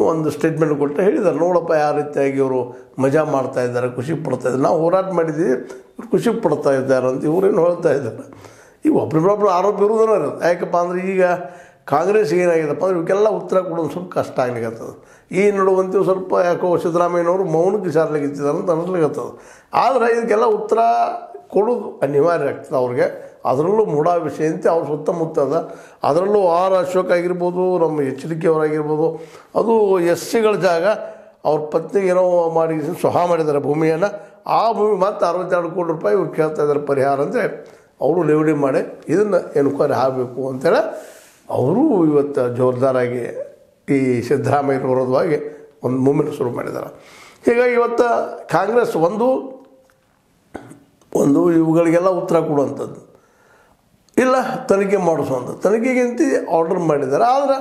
ಒಂದು ಸ್ಟೇಟ್ಮೆಂಟ್ ಕೊಟ್ಟು ಹೇಳಿದ್ದಾರೆ ನೋಡಪ್ಪ ಯಾವ ರೀತಿಯಾಗಿ ಇವರು ಮಜಾ ಮಾಡ್ತಾ ಇದ್ದಾರೆ ಖುಷಿ ಪಡ್ತಾ ಇದ್ದಾರೆ ನಾವು ಹೋರಾಟ ಮಾಡಿದ್ದೀವಿ ಇವ್ರು ಖುಷಿ ಪಡ್ತಾ ಇದ್ದಾರೆ ಅಂತ ಇವರೇನು ಹೇಳ್ತಾ ಇದ್ದಾರೆ ಈಗ ಒಬ್ರಿಗೊಬ್ರು ಆರೋಪ ಇರೋದನ್ನ ಇರುತ್ತೆ ಯಾಕಪ್ಪ ಅಂದ್ರೆ ಈಗ ಕಾಂಗ್ರೆಸ್ ಏನಾಗಿದೆಪ್ಪ ಅಂದ್ರೆ ಇವಕ್ಕೆಲ್ಲ ಉತ್ತರ ಕೊಡೋದು ಸ್ವಲ್ಪ ಕಷ್ಟ ಆಗ್ಲಿಕ್ಕತ್ತದ ಈ ನಡುವಂತೆ ಸ್ವಲ್ಪ ಯಾಕೋ ಸಿದ್ದರಾಮಯ್ಯನವರು ಮೌನಕ್ಕೆ ಸಾರ್ಲಿಕ್ಕಿದ್ದಾರೆ ಅಂತ ಅನಿಸ್ಲಿಕ್ಕತ್ತದ ಆದರೆ ಇದಕ್ಕೆಲ್ಲ ಉತ್ತರ ಕೊಡೋದು ಅನಿವಾರ್ಯ ಆಗ್ತದೆ ಅವ್ರಿಗೆ ಅದರಲ್ಲೂ ಮೂಢ ವಿಷಯ ಅಂತ ಅವ್ರ ಸುತ್ತಮುತ್ತ ಅದ ಅದರಲ್ಲೂ ಆರ್ ಅಶೋಕ್ ಆಗಿರ್ಬೋದು ನಮ್ಮ ಎಚ್ ಡಿ ಕೆ ಅವರಾಗಿರ್ಬೋದು ಅದು ಎಸ್ ಸಿಗಳ ಜಾಗ ಅವ್ರ ಪತ್ನಿಗೆ ಏನೋ ಮಾಡಿ ಸ್ವಹ ಮಾಡಿದ್ದಾರೆ ಭೂಮಿಯನ್ನು ಆ ಭೂಮಿ ಮತ್ತೆ ಅರವತ್ತೆರಡು ಕೋಟಿ ರೂಪಾಯಿ ಇವ್ರು ಕೇಳ್ತಾ ಇದ್ದಾರೆ ಪರಿಹಾರ ಅಂದರೆ ಅವರು ಲೇವಡಿ ಮಾಡಿ ಇದನ್ನು ಎನ್ಕ್ವೈರಿ ಆಗಬೇಕು ಅಂತೇಳಿ ಅವರು ಇವತ್ತು ಜೋರ್ದಾರಾಗಿ ಈ ಸಿದ್ದರಾಮಯ್ಯ ವಿರೋಧವಾಗಿ ಒಂದು ಮೂಮೆಂಟ್ ಶುರು ಮಾಡಿದ್ದಾರೆ ಹೀಗಾಗಿ ಇವತ್ತು ಕಾಂಗ್ರೆಸ್ ಒಂದು ಒಂದು ಇವುಗಳಿಗೆಲ್ಲ ಉತ್ತರ ಕೊಡುವಂಥದ್ದು ಇಲ್ಲ ತನಿಖೆ ಮಾಡಿಸುವಂಥ ತನಿಖೆಗಿಂತ ಆರ್ಡರ್ ಮಾಡಿದ್ದಾರೆ ಆದ್ರೆ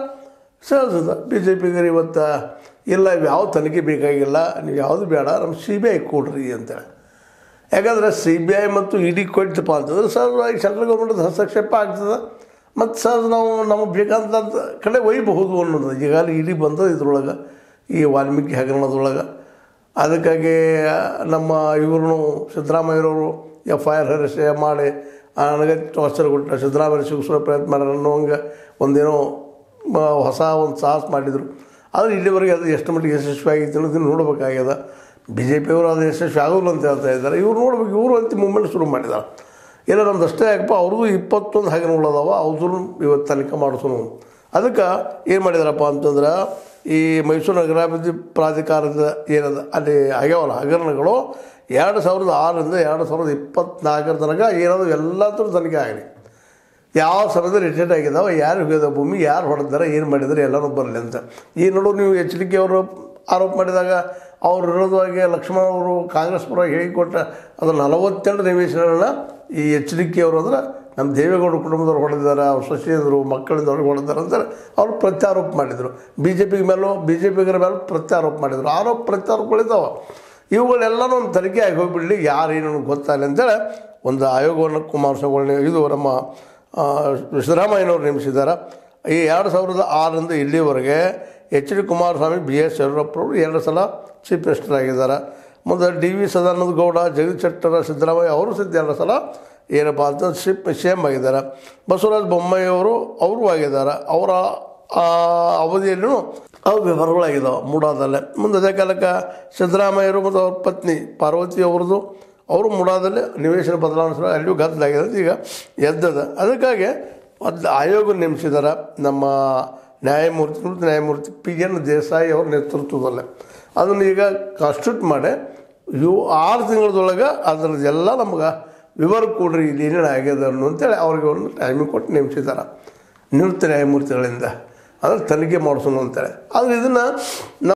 ಸಹಜದ ಬಿ ಜೆ ಪಿಗರು ಇವತ್ತು ಇಲ್ಲ ಇವು ಯಾವ ತನಿಖೆ ಬೇಕಾಗಿಲ್ಲ ನೀವು ಯಾವುದು ಬೇಡ ನಮ್ಮ ಸಿ ಬಿ ಐ ಕೊಡ್ರಿ ಅಂತೇಳಿ ಯಾಕಂದರೆ ಸಿ ಬಿ ಐ ಮತ್ತು ಇ ಡಿ ಕೊಡ್ತಪ್ಪ ಅಂತಂದ್ರೆ ಸಹಜವಾಗಿ ಸೆಂಟ್ರಲ್ ಗೌರ್ಮೆಂಟ್ ಹಸ್ತಕ್ಷೇಪ ಆಗ್ತದೆ ಮತ್ತು ಸಹಜ ನಾವು ನಮಗೆ ಬೇಕಾದಂಥ ಕಡೆ ಒಯ್ಯಬಹುದು ಅನ್ನೋದು ಈಗಾಗಲೇ ಇ ಡಿ ಬಂದದ ಇದ್ರೊಳಗೆ ಈ ವಾಲ್ಮೀಕಿ ಹಗರಣದೊಳಗೆ ಅದಕ್ಕಾಗಿ ನಮ್ಮ ಇವ್ರನ್ನು ಸಿದ್ದರಾಮಯ್ಯರವರು ಎಫ್ ಐ ಆರ್ ಹರಿಸಿ ಮಾಡಿ ನನಗೆ ಟಾರ್ಚರ್ ಕೊಟ್ಟರೆ ಸಿದ್ದರಾಮಯ್ಯ ಸಿಗಿಸೋ ಪ್ರಯತ್ನ ಮಾಡ್ಯಾರ ಅನ್ನೋಂಗೆ ಒಂದೇನೋ ಮ- ಹೊಸ ಒಂದು ಸಾಹಸ ಮಾಡಿದರು ಆದರೆ ಇಲ್ಲಿವರೆಗೆ ಅದು ಎಷ್ಟು ಮಟ್ಟಿಗೆ ಯಶಸ್ವಿ ಆಗಿತ್ತು ಅನ್ನೋದನ್ನು ನೋಡಬೇಕಾಗ್ಯದ ಬಿ ಜೆ ಪಿಯವರು ಅದು ಯಶಸ್ವಿ ಆಗೋಲ್ಲ ಅಂತ ಹೇಳ್ತಾ ಇದ್ದಾರೆ ಇವ್ರು ನೋಡ್ಬೇಕು ಇವರು ಅಂತ ಮೂಮೆಂಟ್ ಶುರು ಮಾಡಿದ್ದಾರೆ ಇಲ್ಲ ನಮ್ದು ಅಷ್ಟೇ ಯಾಕಪ್ಪ ಅವ್ರದ್ದು ಇಪ್ಪತ್ತೊಂದು ಹಗರಣಗಳದಾವ ಅವ್ರದ್ದು ಇವತ್ತು ತನಿಖೆ ಮಾಡಿಸೋನು ಅದಕ್ಕೆ ಏನು ಮಾಡಿದಾರಪ್ಪ ಅಂತಂದ್ರೆ ಈ ಮೈಸೂರು ನಗರಾಭಿವೃದ್ಧಿ ಪ್ರಾಧಿಕಾರದ ಏನದ ಅಲ್ಲಿ ಆಗ್ಯಾವಲ್ಲ ಹಗರಣಗಳು ಎರಡು ಸಾವಿರದ ಆರರಿಂದ ಎರಡು ಸಾವಿರದ ಇಪ್ಪತ್ನಾಲ್ಕರ ತನಕ ಏನಾದ್ರು ಎಲ್ಲದ್ರ ತನಿಖೆ ಆಗಲಿ ಯಾವ ಸಮಯದಲ್ಲಿ ರಿಟೈರ್ಡ್ ಆಗಿದ್ದಾವೆ ಯಾರು ಹೋಗಿದ ಭೂಮಿ ಯಾರು ಹೊಡೆದಾರೆ ಏನು ಮಾಡಿದ್ದಾರೆ ಎಲ್ಲನೂ ಬರಲಿ ಅಂತ ಈ ನಡು ನೀವು ಎಚ್ ಡಿ ಕೆ ಅವರು ಆರೋಪ ಮಾಡಿದಾಗ ಅವ್ರ ವಿರೋಧವಾಗಿ ಲಕ್ಷ್ಮಣ ಅವರು ಕಾಂಗ್ರೆಸ್ ಪರವಾಗಿ ಹೇಳಿಕೊಟ್ಟ ಅದು ನಲವತ್ತೆರಡು ನಿವೇಶನಗಳನ್ನ ಈ ಎಚ್ ಡಿ ಕೆ ಅವರು ಅಂದ್ರೆ ನಮ್ಮ ದೇವೇಗೌಡ ಕುಟುಂಬದವ್ರು ಹೊಡೆದಿದ್ದಾರೆ ಅವ್ರ ಸೊಸೆಯಂದರು ಮಕ್ಕಳಿಂದ ಅವ್ರಿಗೆ ಹೊಡೆದಾರೆ ಅಂತಾರೆ ಅವ್ರು ಪ್ರತ್ಯಾರೋಪ ಮಾಡಿದರು ಬಿ ಜೆ ಪಿಗೆ ಮೇಲೂ ಬಿ ಜೆ ಪಿಗರ ಮೇಲೂ ಪ್ರತ್ಯಾರೋಪ ಮಾಡಿದರು ಆರೋಪ ಪ್ರತ್ಯಾರೋಪಗಳಿದ್ದಾವೆ ಇವುಗಳೆಲ್ಲನೂ ಒಂದು ತನಿಖೆ ಆಗಿ ಹೋಗ್ಬಿಡಲಿ ಯಾರು ಏನು ಗೊತ್ತಾಗಲಿ ಅಂತೇಳಿ ಒಂದು ಆಯೋಗವನ್ನು ಕುಮಾರಸ್ವಾಮಿ ಇದು ನಮ್ಮ ಆ, ಸಿದ್ದರಾಮಯ್ಯನವರು ನೇಮಿಸಿದ್ದಾರೆ ಈ ಎರಡು ಸಾವಿರದ ಆರರಿಂದ ಇಲ್ಲಿವರೆಗೆ H D Kumaraswamy B S ಯಡಿಯೂರಪ್ಪರವರು ಎರಡು ಸಲ ಚೀಫ್ ಮಿನಿಸ್ಟರ್ ಆಗಿದ್ದಾರೆ ಮುಂದೆ ಡಿ ವಿ ಸದಾನಂದ ಗೌಡ ಜಗದೀಶ್ ಶೆಟ್ಟರ ಸಿದ್ದರಾಮಯ್ಯ ಅವರು ಸಹಿತ ಎರಡು ಸಲ ಏನಪ್ಪ ಅಂತ ಶಿಪ್ ಸಿ ಎಮ್ ಆಗಿದ್ದಾರೆ ಬಸವರಾಜ ಬೊಮ್ಮಾಯಿ ಅವರು ಅವರು ಆಗಿದ್ದಾರೆ ಅವರ ಆ ಅವಧಿಯಲ್ಲೂ ಅವು ವ್ಯವಹಾರಗಳಾಗಿದ್ದಾವೆ ಮೂಡಾದಲ್ಲೇ ಮುಂದೆ ಅದೇ ಕಾಲಕ್ಕೆ ಸಿದ್ದರಾಮಯ್ಯರು ಮತ್ತು ಅವ್ರ ಪತ್ನಿ ಪಾರ್ವತಿ ಅವ್ರದ್ದು ಅವರು ಮೂಡಾದಲ್ಲಿ ನಿವೇಶನ ಬದಲಾವಣೆ ಅಲ್ಲಿಯೂ ಗದ್ದಲಾಗಿದೆ ಅಂತ ಈಗ ಎದ್ದದ ಅದಕ್ಕಾಗಿ ಒಂದು ಆಯೋಗ ನೇಮಿಸಿದ್ದಾರೆ ನಮ್ಮ ನ್ಯಾಯಮೂರ್ತಿ ನಿವೃತ್ತ ನ್ಯಾಯಮೂರ್ತಿ ಪಿ ಎನ್ ದೇಸಾಯಿ ಅವ್ರ ನೇತೃತ್ವದಲ್ಲೇ ಅದನ್ನು ಈಗ ಕಾನ್ಸ್ಟಿಟ್ಯೂಟ್ ಮಾಡಿ ಇವು ಆರು ತಿಂಗಳದೊಳಗೆ ಅದರದ್ದೆಲ್ಲ ನಮ್ಗೆ ವಿವರ ಕೊಡ್ರಿ ಇಲ್ಲಿ ಏನೇನು ಆಗ್ಯದ ಅನ್ನೋ ಅಂತೇಳಿ ಅವ್ರಿಗೆ ಒಂದು ಟೈಮಿಂಗ್ ಕೊಟ್ಟು ನೇಮಿಸಿದ್ದಾರೆ ನಿವೃತ್ತ ನ್ಯಾಯಮೂರ್ತಿಗಳಿಂದ ಅಂದ್ರೆ ತನಿಖೆ ಮಾಡಿಸೋಣ ಅಂತೇಳಿ ಆದರೆ ಇದನ್ನು